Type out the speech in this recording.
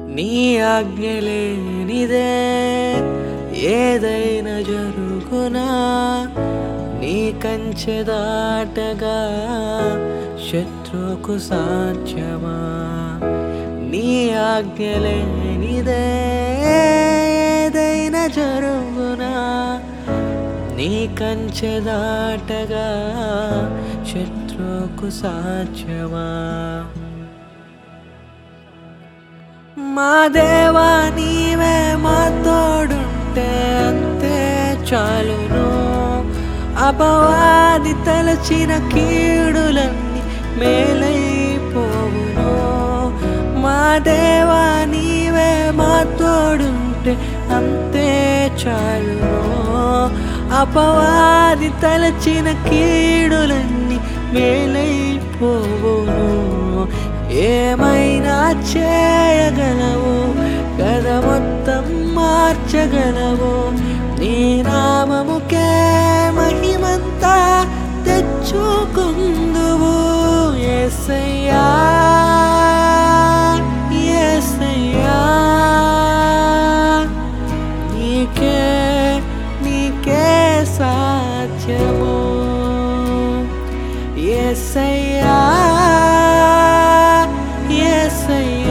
నీ ఆజ్ఞలేనిదే ఏదైనా జరుగునా నీ కంచె దాటగా శత్రుకు సాధ్యమా నీ ఆజ్ఞలేనిదే ఏదైనా జరుగునా నీ కంచె దాటగా శత్రుకు సాధ్యమా మా దేవా నీవే మా తోడుంటే అంతే చాలును అపవాది తలచిన కీడులన్నీ మేలైపోవును మా దేవా నీవే మా తోడుంటే అంతే చాలును అపవాది తలచిన కీడులన్నీ మేలైపోవును ఏమైనా చేయగలవు కథ మొత్తం మార్చగలవు నీ నామముకే మహిమంతా తెచ్చుకుందువు ఎసయ్యా ఎసయ్యా నీకే నీకే సాధ్యము ఎసయ్యా ఎసయ్యా